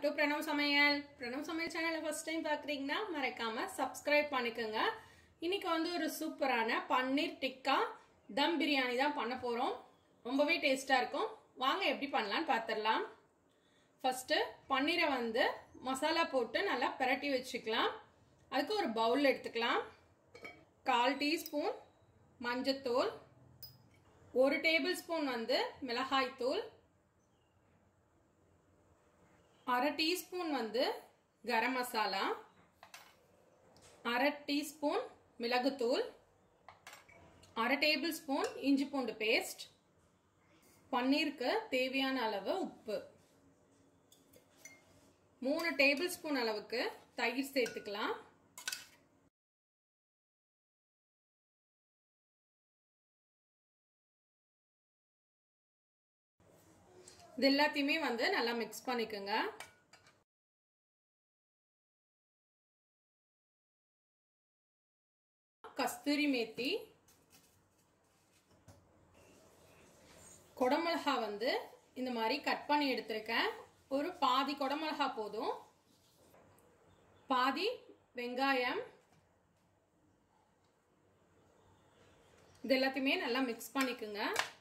to Pranav சமையல் பிரணவ் சமையல் சேனலை ஃபர்ஸ்ட் டைம் பார்க்குறீங்கன்னா மறக்காம சப்ஸ்கிரைப் பண்ணிக்கோங்க இன்னைக்கு வந்து ஒரு சூப்பரான பன்னீர் டிக்கா தம் பிரியாணி தான் பண்ண போகிறோம் ரொம்பவே டேஸ்டாக இருக்கும் வாங்க எப்படி பண்ணலான்னு பார்த்துடலாம் ஃபர்ஸ்ட்டு பன்னீரை வந்து மசாலா போட்டு நல்லா பிரட்டி வச்சுக்கலாம் அதுக்கு ஒரு பவுல் எடுத்துக்கலாம் கால் டீஸ்பூன் மஞ்சத்தூள் ஒரு டேபிள் ஸ்பூன் வந்து மிளகாய் தூள் அரை டீஸ்பூன் வந்து கரம் மசாலா அரை டீஸ்பூன் மிளகுத்தூள் அரை டேபிள் ஸ்பூன் இஞ்சி பூண்டு பேஸ்ட் பன்னீருக்கு தேவையான அளவு உப்பு மூணு டேபிள் ஸ்பூன் அளவுக்கு தயிர் சேர்த்துக்கலாம் இது எல்லாத்தையுமே வந்து நல்லா மிக்ஸ் பண்ணிக்கோங்க கஸ்தூரி மேத்தி குடமிளகா வந்து இந்த மாதிரி கட் பண்ணி எடுத்திருக்கேன் ஒரு பாதி குடமிளகா போதும் பாதி வெங்காயம் இது எல்லாத்தையுமே நல்லா மிக்ஸ் பண்ணிக்கோங்க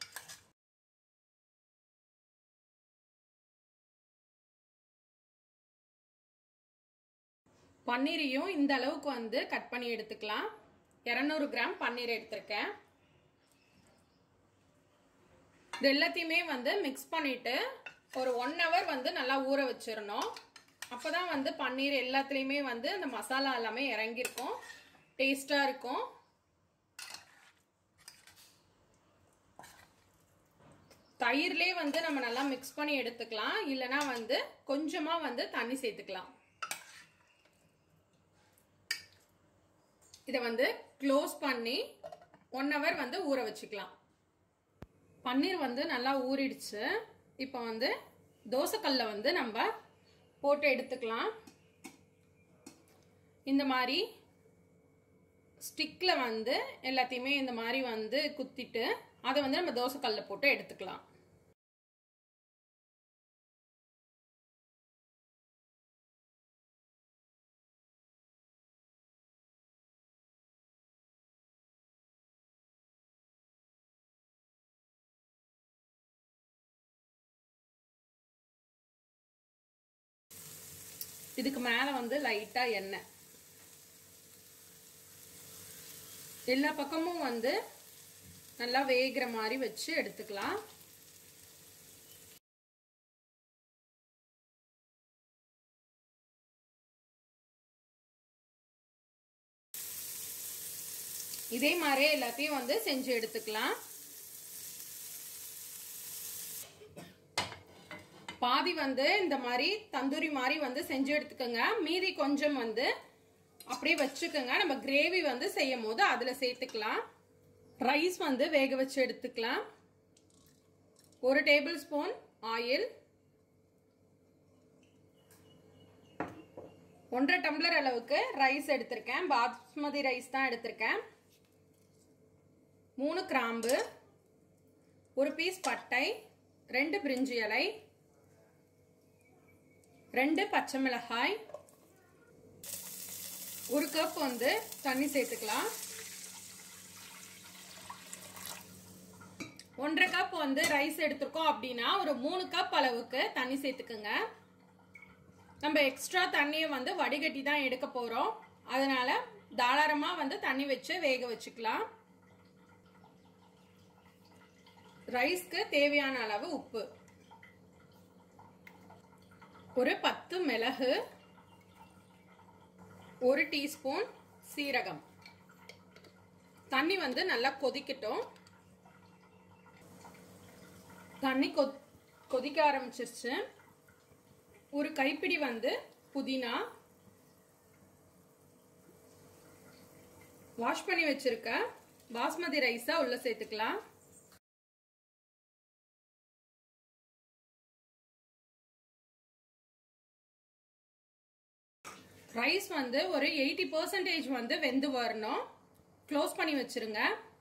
பன்னீரையும் இந்த அளவுக்கு வந்து கட் பண்ணி எடுத்துக்கலாம் இரநூறு கிராம் பன்னீர் எடுத்திருக்கேன் இது எல்லாத்தையுமே வந்து மிக்ஸ் பண்ணிட்டு ஒரு ஒன் ஹவர் வந்து நல்லா ஊற வச்சிடணும் அப்போதான் வந்து பன்னீர் எல்லாத்துலேயுமே வந்து அந்த மசாலா எல்லாமே இறங்கியிருக்கும் டேஸ்டாக இருக்கும் தயிர்லேயே வந்து நம்ம நல்லா மிக்ஸ் பண்ணி எடுத்துக்கலாம் இல்லைனா வந்து கொஞ்சமாக வந்து தண்ணி சேர்த்துக்கலாம் இதை வந்து க்ளோஸ் பண்ணி ஒன் ஹவர் வந்து ஊற வச்சுக்கலாம் பன்னீர் வந்து நல்லா ஊறிடுச்சு இப்போ வந்து தோசைக்கல்ல வந்து நம்ம போட்டு எடுத்துக்கலாம் இந்த மாதிரி ஸ்டிக்கில் வந்து எல்லாத்தையுமே இந்த மாதிரி வந்து குத்திட்டு அதை வந்து நம்ம தோசைக்கல்ல போட்டு எடுத்துக்கலாம் இதுக்கு மேலே வந்து லைட்டாக எண்ணெய் எல்லா பக்கமும் வந்து நல்லா வேகிற மாதிரி வச்சு எடுத்துக்கலாம் இதே மாதிரி எல்லாத்தையும் வந்து செஞ்சு எடுத்துக்கலாம் பாதி வந்து இந்த மாதிரி தந்தூரி மாதிரி வந்து செஞ்சு எடுத்துக்கோங்க மீதி கொஞ்சம் வந்து அப்படியே வச்சுக்கோங்க நம்ம கிரேவி வந்து செய்யும் போது அதில் சேர்த்துக்கலாம் ரைஸ் வந்து வேக வச்சு எடுத்துக்கலாம் ஒரு டேபிள் ஸ்பூன் ஆயில் ஒன்றரை டம்ளர் அளவுக்கு ரைஸ் எடுத்திருக்கேன் பாஸ்மதி ரைஸ் தான் எடுத்திருக்கேன் மூணு கிராம்பு ஒரு பீஸ் பட்டை ரெண்டு பிரிஞ்சி இலை ரெண்டு பச்சை மிளகாய் ஒரு கப் வந்து தண்ணி சேர்த்துக்கலாம் ஒன்றரை கப் வந்து ரைஸ் எடுத்திருக்கோம் அப்படின்னா ஒரு மூணு கப் அளவுக்கு தண்ணி சேர்த்துக்குங்க நம்ம எக்ஸ்ட்ரா தண்ணியை வந்து வடிகட்டி தான் எடுக்க போறோம் அதனால தாராளமா வந்து தண்ணி வச்சு வேக வச்சுக்கலாம் ரைஸ்க்கு தேவையான அளவு உப்பு ஒரு பத்து மிளகு ஒரு டீஸ்பூன் சீரகம் தண்ணி வந்து நல்லா கொதிக்கட்டும் தண்ணி கொதிக்க ஆரம்பிச்சிருச்சு ஒரு கைப்பிடி வந்து புதினா வாஷ் பண்ணி வச்சிருக்க பாஸ்மதி ரைஸா உள்ள சேர்த்துக்கலாம் ரைஸ் வந்து ஒரு எயிட்டி பர்சன்டேஜ் வந்து வெந்து வரணும் க்ளோஸ் பண்ணி வச்சிருங்க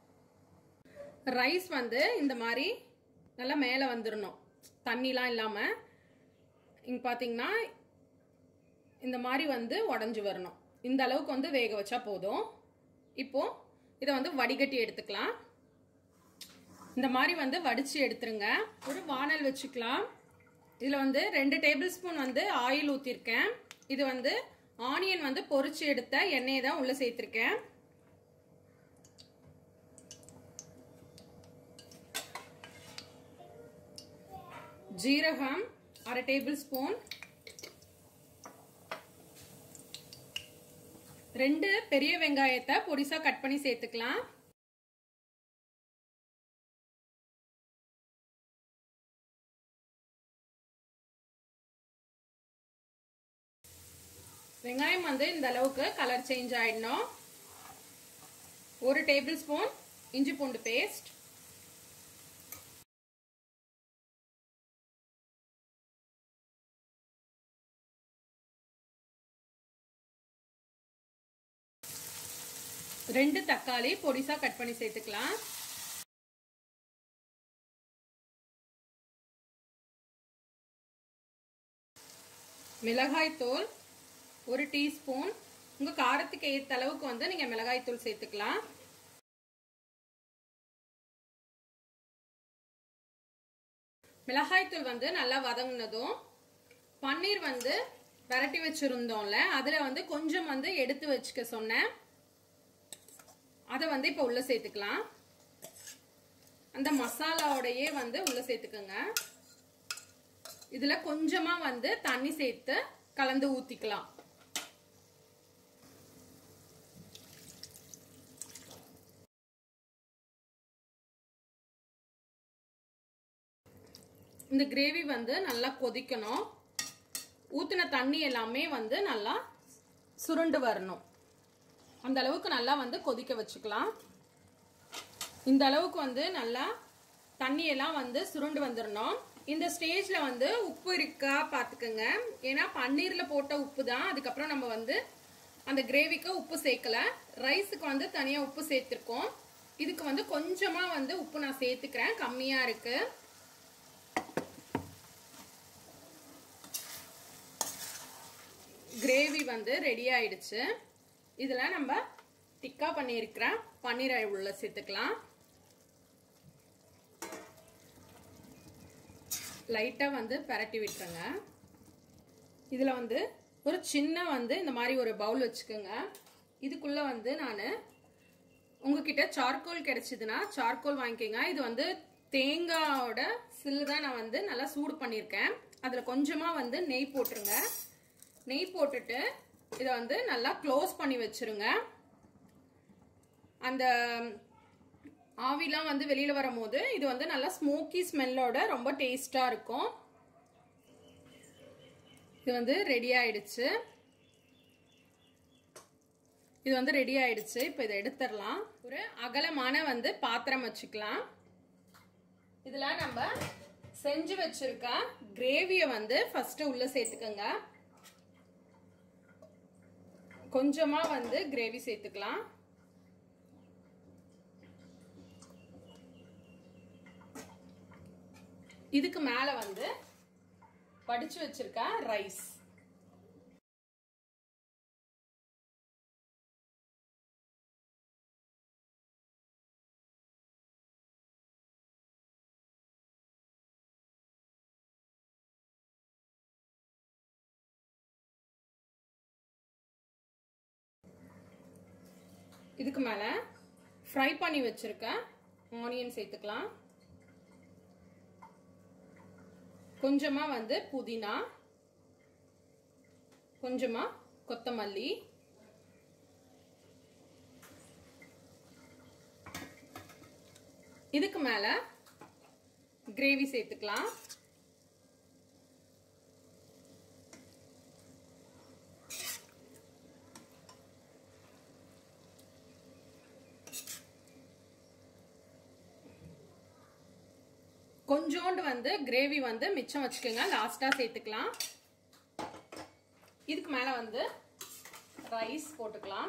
ரைஸ் வந்து இந்த மாதிரி நல்லா மேலே வந்துடணும் தண்ணிலாம் இல்லாமல் இங்கே பார்த்தீங்கன்னா இந்த மாதிரி வந்து உடஞ்சி வரணும் இந்த அளவுக்கு வந்து வேக வச்சா போதும் இப்போ இதை வந்து வடிகட்டி எடுத்துக்கலாம் இந்த மாதிரி வந்து வடிச்சு எடுத்துருங்க ஒரு வானல் வச்சுக்கலாம் இதில் வந்து ரெண்டு டேபிள் ஸ்பூன் வந்து ஆயில் ஊற்றிருக்கேன் இது வந்து ஆனியன் வந்து பொரிச்சு எடுத்த எண்ணெயை தான் உள்ளே சேர்த்துருக்கேன் ஜீரகம் அரை டேபிள் ஸ்பூன் ரெண்டு பெரிய வெங்காயத்தை பொடிசா கட் பண்ணி சேர்த்துக்கலாம் வெங்காயம் வந்து இந்த அளவுக்கு கலர் சேஞ்ச் ஆயிடணும் ஒரு டேபிள் ஸ்பூன் இஞ்சி பூண்டு பேஸ்ட் ரெண்டு தக்காளி பொடிசா கட் பண்ணி சேர்த்துக்கலாம் மிளகாய் தூள் ஒரு டீஸ்பூன் உங்க காரத்துக்கு ஏற்ற அளவுக்கு வந்து நீங்க மிளகாய் தூள் சேர்த்துக்கலாம் மிளகாய் தூள் வந்து நல்லா வதங்கினதும் பன்னீர் வந்து விரட்டி வச்சிருந்தோம்ல அதுல வந்து கொஞ்சம் வந்து எடுத்து வச்சுக்க சொன்னேன் அதை வந்து இப்போ உள்ள சேர்த்துக்கலாம் அந்த மசாலாவோடையே வந்து உள்ள சேர்த்துக்கோங்க இதுல கொஞ்சமா வந்து தண்ணி சேர்த்து கலந்து ஊத்திக்கலாம் இந்த கிரேவி வந்து நல்லா கொதிக்கணும் ஊத்தின தண்ணி எல்லாமே வந்து நல்லா சுருண்டு வரணும் அந்த அளவுக்கு நல்லா வந்து கொதிக்க வச்சுக்கலாம் இந்த அளவுக்கு வந்து நல்லா தண்ணி எல்லாம் வந்து சுருண்டு வந்துடணும் இந்த ஸ்டேஜ்ல வந்து உப்பு இருக்கா பாத்துக்கோங்க ஏன்னா பன்னீர்ல போட்ட உப்பு தான் அதுக்கப்புறம் நம்ம வந்து அந்த கிரேவிக்கு உப்பு சேர்க்கல ரைஸுக்கு வந்து தனியா உப்பு சேர்த்திருக்கோம் இதுக்கு வந்து கொஞ்சமா வந்து உப்பு நான் சேர்த்துக்கிறேன் கம்மியா இருக்கு கிரேவி வந்து ரெடி ஆயிடுச்சு இதில் நம்ம டிக்கா பண்ணியிருக்கிற பன்னீரை உள்ள சேர்த்துக்கலாம் லைட்டாக வந்து பரட்டி விட்டுருங்க இதில் வந்து ஒரு சின்ன வந்து இந்த மாதிரி ஒரு பவுல் வச்சுக்கோங்க இதுக்குள்ளே வந்து நான் உங்ககிட்ட சார்கோல் கிடைச்சிதுன்னா சார்கோல் வாங்கிக்கோங்க இது வந்து தேங்காயோட சில்லு தான் நான் வந்து நல்லா சூடு பண்ணியிருக்கேன் அதில் கொஞ்சமாக வந்து நெய் போட்டுருங்க நெய் போட்டுட்டு இதை வந்து நல்லா க்ளோஸ் பண்ணி வச்சிருங்க அந்த ஆவிலாம் வந்து வெளியில வரும்போது இது வந்து நல்லா ஸ்மோக்கி ஸ்மெல்லோட ரொம்ப டேஸ்டா இருக்கும் இது வந்து ரெடி ஆயிடுச்சு இது வந்து ரெடி ஆயிடுச்சு இப்போ இதை எடுத்துடலாம் ஒரு அகலமான வந்து பாத்திரம் வச்சுக்கலாம் இதுல நம்ம செஞ்சு வச்சிருக்க கிரேவியை வந்து ஃபர்ஸ்ட் உள்ள சேர்த்துக்கோங்க கொஞ்சமா வந்து கிரேவி சேர்த்துக்கலாம் இதுக்கு மேல வந்து படிச்சு வச்சிருக்க ரைஸ் இதுக்கு மேலே ஃப்ரை பண்ணி வச்சிருக்க ஆனியன் சேர்த்துக்கலாம் கொஞ்சமாக வந்து புதினா கொஞ்சமாக கொத்தமல்லி இதுக்கு மேலே கிரேவி சேர்த்துக்கலாம் கொஞ்சோண்டு வந்து கிரேவி வந்து மிச்சம் வச்சுக்கோங்க லாஸ்டா சேர்த்துக்கலாம் இதுக்கு மேல வந்து ரைஸ் போட்டுக்கலாம்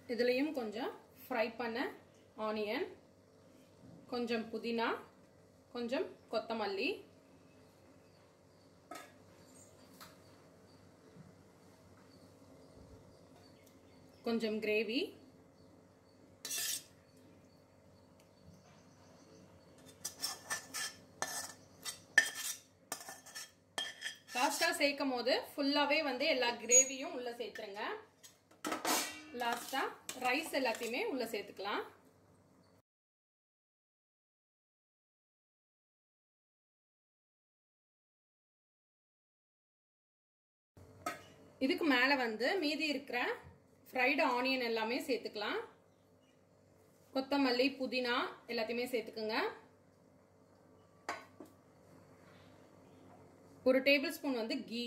இதுலேயும் கொஞ்சம் ஃப்ரை பண்ண ஆனியன் கொஞ்சம் புதினா கொஞ்சம் கொத்தமல்லி கொஞ்சம் கிரேவி லாஸ்ட்டாக சேர்க்கும் போது ஃபுல்லாகவே வந்து எல்லா கிரேவியும் உள்ளே சேர்த்துருங்க லாஸ்ட்டாக ரைஸ் எல்லாத்தையுமே உள்ளே சேர்த்துக்கலாம் இதுக்கு மேலே வந்து மீதி இருக்கிற ஃப்ரைடு ஆனியன் எல்லாமே சேர்த்துக்கலாம் கொத்தமல்லி புதினா எல்லாத்தையுமே சேர்த்துக்குங்க ஒரு டேபிள் ஸ்பூன் வந்து கீ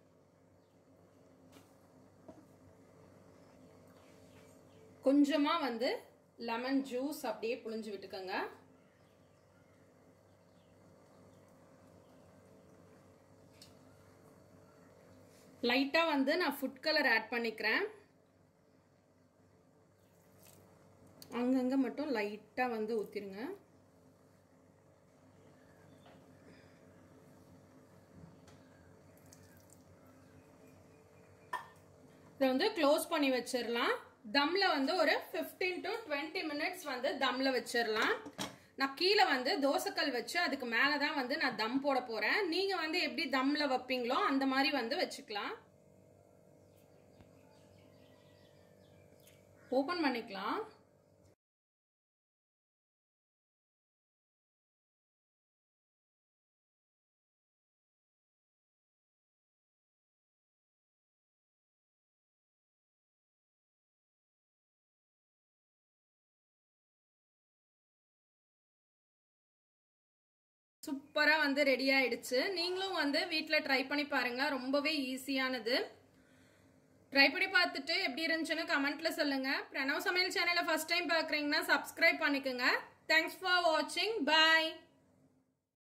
கொஞ்சமா வந்து லெமன் ஜூஸ் அப்படியே புழிஞ்சு விட்டுக்கோங்க லைட்டாக வந்து நான் ஃபுட் கலர் ஆட் பண்ணிக்கிறேன் அங்கங்கே மட்டும் லைட்டாக வந்து ஊற்றிருங்க இதை வந்து க்ளோஸ் பண்ணி வச்சிடலாம் தம்ல வந்து ஒரு ஃபிஃப்டீன் டு டுவெண்ட்டி மினிட்ஸ் வந்து தம்ல வச்சிடலாம் நான் கீழே வந்து தோசைக்கல் வச்சு அதுக்கு மேலே தான் வந்து நான் தம் போட போறேன் நீங்க வந்து எப்படி தம்ல வைப்பீங்களோ அந்த மாதிரி வந்து வச்சுக்கலாம் ஓபன் பண்ணிக்கலாம் சூப்பராக வந்து ரெடி ஆயிடுச்சு நீங்களும் வந்து வீட்டில் ட்ரை பண்ணி பாருங்க ரொம்பவே ஈஸியானது ட்ரை பண்ணி பார்த்துட்டு எப்படி இருந்துச்சுன்னு கமெண்ட்ல சொல்லுங்க பிரணவ் சமையல் சேனலை ஃபர்ஸ்ட் டைம் பார்க்குறீங்கன்னா சப்ஸ்கிரைப் பண்ணிக்கோங்க தேங்க்ஸ் ஃபார் வாட்சிங் பாய்